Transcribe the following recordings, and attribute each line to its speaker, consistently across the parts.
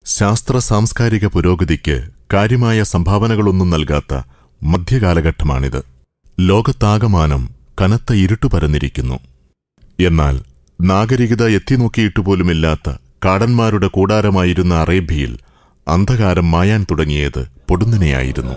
Speaker 1: ശാസ്ത്ര സാംസ്കാരിക പുരോഗതിക്ക് കാര്യമായ സംഭാവനകളൊന്നും നൽകാത്ത മധ്യകാലഘട്ടമാണിത് ലോകത്താകമാനം കനത്ത ഇരുട്ടു പരന്നിരിക്കുന്നു എന്നാൽ നാഗരികത എത്തിനോക്കിയിട്ടുപോലുമില്ലാത്ത കാടന്മാരുടെ കൂടാരമായിരുന്ന അറേബ്യയിൽ അന്ധകാരം മായാൻ തുടങ്ങിയത് പൊടുന്നനെയായിരുന്നു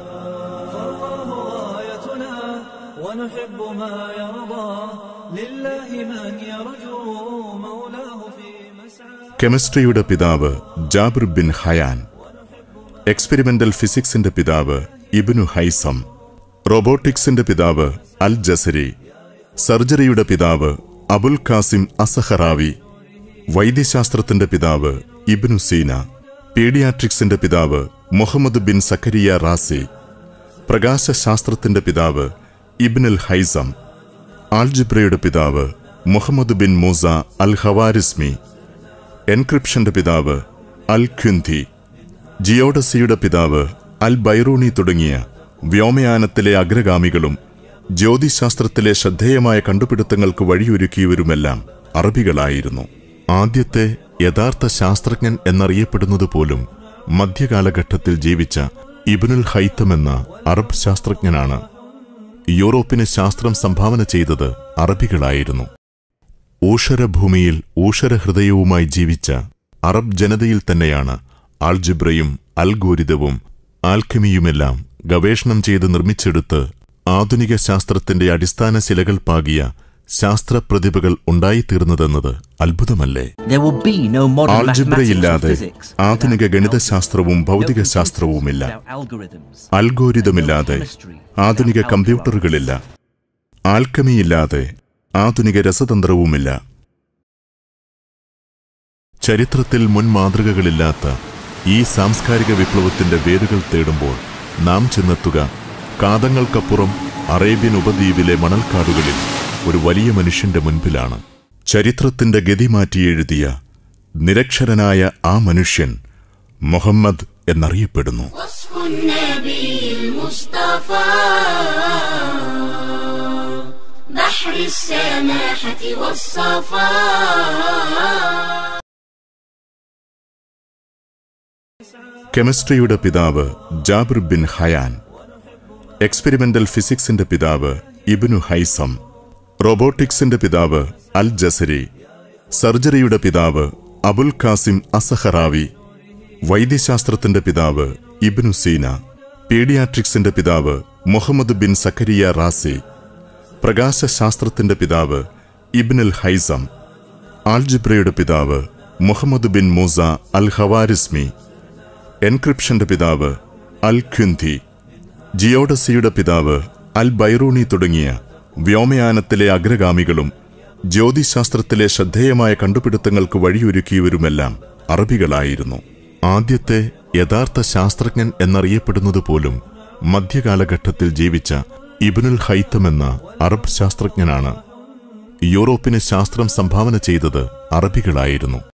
Speaker 2: غايتنا ونحب ما يرضى لله من يرجو مولاه في مسعى
Speaker 1: കെമിസ്ട്രിയുടെ പിതാവ് ജാബിർ ബിൻ ഹയാൻ എക്സ്പെരിമെന്റൽ ഫിസിക്സിന്റെ പിതാവ് ഇബ്നു ഹൈസം റോബോട്ടിക്സിന്റെ പിതാവ് അൽ ജസരി സർജറിയുടെ പിതാവ് അബുൽ ഖാസിം അസഹറാവി വൈദ്യശാസ്ത്രത്തിന്റെ പിതാവ് ഇബ്നു സീന പീഡിയാട്രിക്സിന്റെ പിതാവ് മുഹമ്മദ് ബിൻ സക്കരിയ റാസി പ്രകാശശാസ്ത്രത്തിന്റെ പിതാവ് ഇബ്നുൽ ഹൈസം ആൽജിബ്രയുടെ പിതാവ് Muhammad bin Musa al Khwarizmi എൻക്രിപ്ഷന്റെ പിതാവ് അൽ ഖ്യുന്തി ജിയോഡസിയുടെ പിതാവ് അൽ ബൈറൂണി തുടങ്ങിയ വ്യോമയാനത്തിലെ അഗ്രഗാമികളും ജ്യോതിശാസ്ത്രത്തിലെ ശ്രദ്ധേയമായ കണ്ടുപിടുത്തങ്ങൾക്ക് വഴിയൊരുക്കിയവരുമെല്ലാം അറബികളായിരുന്നു ആദ്യത്തെ യഥാർത്ഥ ശാസ്ത്രജ്ഞൻ എന്നറിയപ്പെടുന്നത് പോലും മധ്യകാലഘട്ടത്തിൽ ജീവിച്ച ഇബ്നുൽ ഹൈത്തം എന്ന അറബ് ശാസ്ത്രജ്ഞനാണ് യൂറോപ്പിന് ശാസ്ത്രം സംഭാവന ചെയ്തത് അറബികളായിരുന്നു ഊഷരഭൂമിയിൽ ഊഷരഹൃദയവുമായി ജീവിച്ച അറബ് ജനതയിൽ തന്നെയാണ് ആൾജിബ്രയും അൽഗോരിതവും ആൽക്കമിയുമെല്ലാം ഗവേഷണം ചെയ്ത് നിർമ്മിച്ചെടുത്ത് ആധുനിക ശാസ്ത്രത്തിന്റെ അടിസ്ഥാന ശിലകൾ പാകിയ ശാസ്ത്രപ്രതിഭകൾ ഉണ്ടായിത്തീർന്നതെന്നത് അത്ഭുതമല്ലേ
Speaker 3: There will be no modern mathematics or
Speaker 1: ആൾജിബ്രയില്ലാതെ
Speaker 3: physics
Speaker 1: ആധുനിക
Speaker 3: without
Speaker 1: ഗണിതശാസ്ത്രവും
Speaker 3: algorithms.
Speaker 1: ഭൗതിക
Speaker 3: No computers
Speaker 1: ശാസ്ത്രവുമില്ല
Speaker 3: without algorithms.
Speaker 1: അൽഗോരിതമില്ലാതെ ആധുനിക കമ്പ്യൂട്ടറുകളില്ല ആൽക്കമിയില്ലാതെ ആധുനിക രസതന്ത്രവുമില്ല ചരിത്രത്തിൽ മുൻ മാതൃകകളില്ലാത്ത ഈ സാംസ്കാരിക വിപ്ലവത്തിന്റെ വേരുകൾ തേടുമ്പോൾ നാം ചെന്നെത്തുക കാതങ്ങൾക്കപ്പുറം അറേബ്യൻ ഉപദ്വീപിലെ മണൽക്കാടുകളിൽ ഒരു വലിയ മനുഷ്യന്റെ മുൻപിലാണ് ചരിത്രത്തിന്റെ ഗതി മാറ്റി എഴുതിയ നിരക്ഷരനായ ആ മനുഷ്യൻ മുഹമ്മദ് എന്നറിയപ്പെടുന്നു
Speaker 4: وصف النبي المصطفى بحر السماحة والصفاء
Speaker 1: കെമിസ്ട്രിയുടെ പിതാവ് ജാബിർ ബിൻ ഹയാൻ എക്സ്പെരിമെന്റൽ ഫിസിക്സിന്റെ പിതാവ് ഇബ്നു ഹൈസം റോബോട്ടിക്സിന്റെ പിതാവ് അൽ ജസരി സർജറിയുടെ പിതാവ് അബുൽ ഖാസിം അസഹറാവി വൈദ്യശാസ്ത്രത്തിന്റെ പിതാവ് ഇബ്നു സീന പീഡിയാട്രിക്സിന്റെ പിതാവ് മുഹമ്മദ് ബിൻ സക്കരിയ റാസി പ്രകാശശാസ്ത്രത്തിന്റെ പിതാവ് ഇബ്നുൽ ഹൈസം ആൽജിബ്രയുടെ പിതാവ് Muhammad bin Musa al Khwarizmi എൻക്രിപ്ഷന്റെ പിതാവ് അൽ ഖ്യുന്തി ജിയോഡസിയുടെ പിതാവ് അൽ ബൈറൂണി തുടങ്ങിയ വ്യോമയാനത്തിലെ അഗ്രഗാമികളും ജ്യോതിശാസ്ത്രത്തിലെ ശ്രദ്ധേയമായ കണ്ടുപിടുത്തങ്ങൾക്ക് വഴിയൊരുക്കിയവരുമെല്ലാം അറബികളായിരുന്നു ആദ്യത്തെ യഥാർത്ഥ ശാസ്ത്രജ്ഞൻ എന്നറിയപ്പെടുന്നത് പോലും മധ്യകാലഘട്ടത്തിൽ ജീവിച്ച ഇബ്നുൽ ഹൈത്തം എന്ന അറബ് ശാസ്ത്രജ്ഞനാണ് യൂറോപ്പിന് ശാസ്ത്രം സംഭാവന ചെയ്തത് അറബികളായിരുന്നു